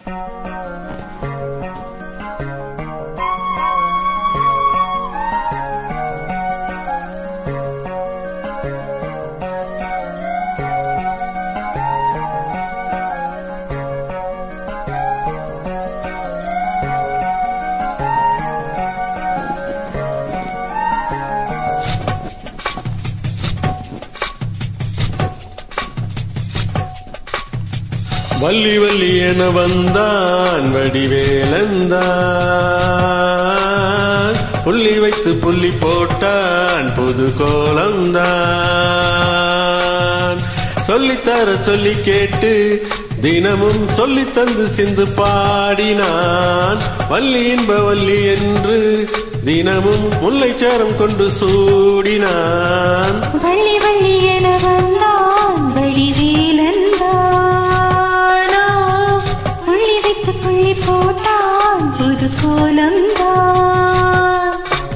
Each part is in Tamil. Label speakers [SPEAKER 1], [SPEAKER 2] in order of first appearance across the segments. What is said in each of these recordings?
[SPEAKER 1] வள்ளி வள்ளி என வந்தான் வடிவேலந்தான் புள்ளி வைத்து புள்ளி போட்டான் புது கோலந்தான் சொல்லித்தர சொல்லி கேட்டு தினமும் சொல்லி தந்து சிந்து பாடினான் வள்ளி இன்ப வள்ளி என்று தினமும் முல்லைச்சாரம் கொண்டு சூடினான்
[SPEAKER 2] வள்ளி வள்ளி என வந்தான் வடிவேலந்தானோ புள்ளி வைத்து புள்ளி போட்டான் புது கோலம்தான்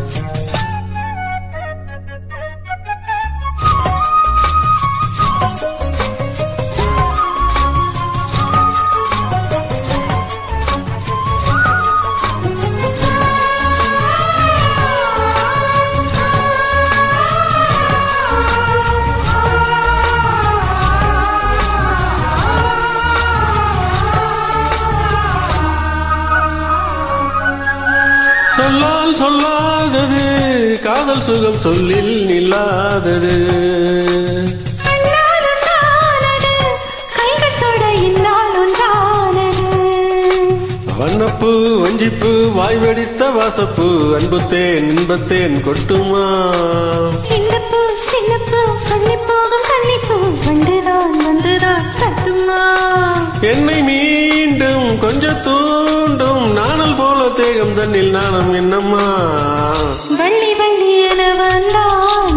[SPEAKER 1] சொல்லால் சொல்லாதது காதல் சுகம் சொல்லில் நில்லாதது
[SPEAKER 2] அண்ணால் உண்டானது கைகள் தொட இந்நாள் உண்டானது
[SPEAKER 1] வண்ணப்பு வஞ்சிப்பு வாய் வெடித்த வாசப்பு அன்புத்தேன் இன்பத்தேன் கொட்டுமா
[SPEAKER 2] இந்த பூ சின்ன பூ கண்ணி போகும் கண்ணி பூ வந்துதான் வந்துதான் கட்டுமா
[SPEAKER 1] என்னை மீண்டும் கொஞ்ச தூண்டும் நாணல் போல தேகம் தன்னில் நாணம் என்னம்மா
[SPEAKER 2] வள்ளி வள்ளி என வந்தான்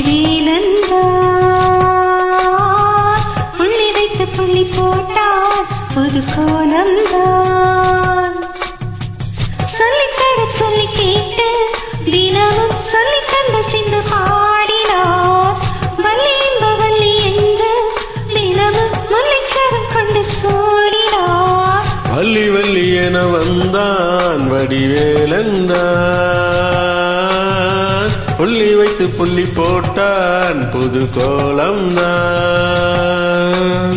[SPEAKER 2] வடிவேலந்தான் புள்ளி வைத்து புள்ளி போட்டான் புது கோலம்தான் சொல்லித்தர சொல்லி கேட்டு தினமும் சொல்லி தந்த சிந்து பாடினார் வள்ளி இன்ப வள்ளி என்று தினமும் முல்லைச்சரம் கொண்டு சூடினார்
[SPEAKER 1] வள்ளி வள்ளி என வந்தான் வடிவேலந்தான் புள்ளி வைத்து புள்ளி போட்டான் புது கோலம்தான்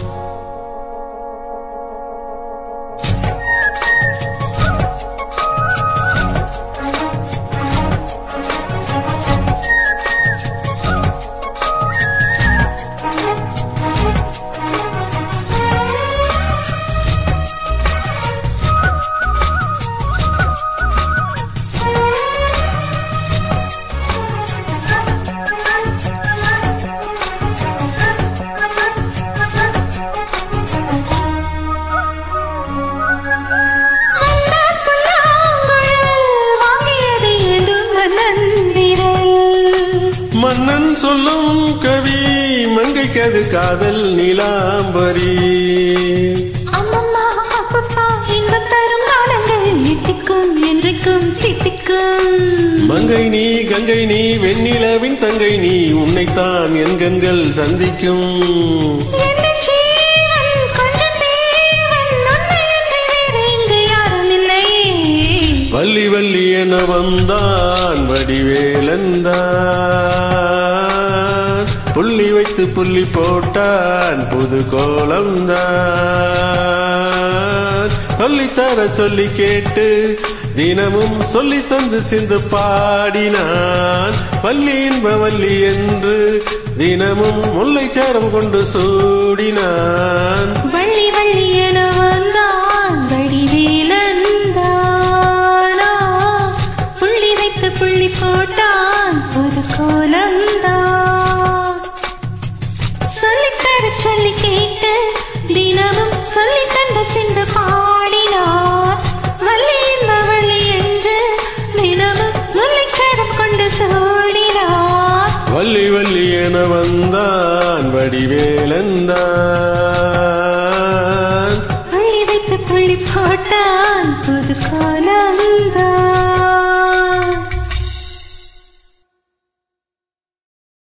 [SPEAKER 2] வந்தான் புல்லாங்குழல், வாங்கியது ஏதோ மன்னன்விரல்.
[SPEAKER 1] மன்னன் சொல்லும் கவி மங்கைக்கது காதல் நிலாம்பரி
[SPEAKER 2] அம்மம்மா, அப்பப்பா, இன்பம் தரும் காலங்கள் எத்திக்கும் என்றைக்கும் தித்திக்கும்.
[SPEAKER 1] மங்கை நீ கங்கை நீ வெண்ணிலவின் தங்கை நீ உன்னைத்தான் என் கண்கள் சந்திக்கும்
[SPEAKER 2] எந்த ஜீவன் கொஞ்சம் தேவன், உன்னையன்றி வேறு இங்கு யாரும் இல்லை.
[SPEAKER 1] வள்ளி வள்ளி என வந்தான் வடிவேலந்தான் புள்ளி வைத்து புள்ளி போட்டான் புது கோலம்தான் சொல்லித்தர சொல்லி கேட்டு தினமும் சொல்லி தந்து சிந்து பாடினான் வள்ளி இன்ப வள்ளி என்று தினமும் முல்லைச்சாரம் கொண்டு சூடினான்
[SPEAKER 2] வள்ளி வள்ளி என வந்தான் வடிவேலந்தானோ புள்ளி வைத்து புள்ளி போட்டான் புது கோலம்தான் சொல்லித்தர சொல்லி கேட்டு தினமும் சொல்லி தந்த சிந்து பாடினார் வள்ளி இந்த வள்ளி என்று தினமும் முல்லைச்சரம் கொண்டு சூடினார்
[SPEAKER 1] வள்ளி வள்ளி என வந்தான் வடிவேலந்தான்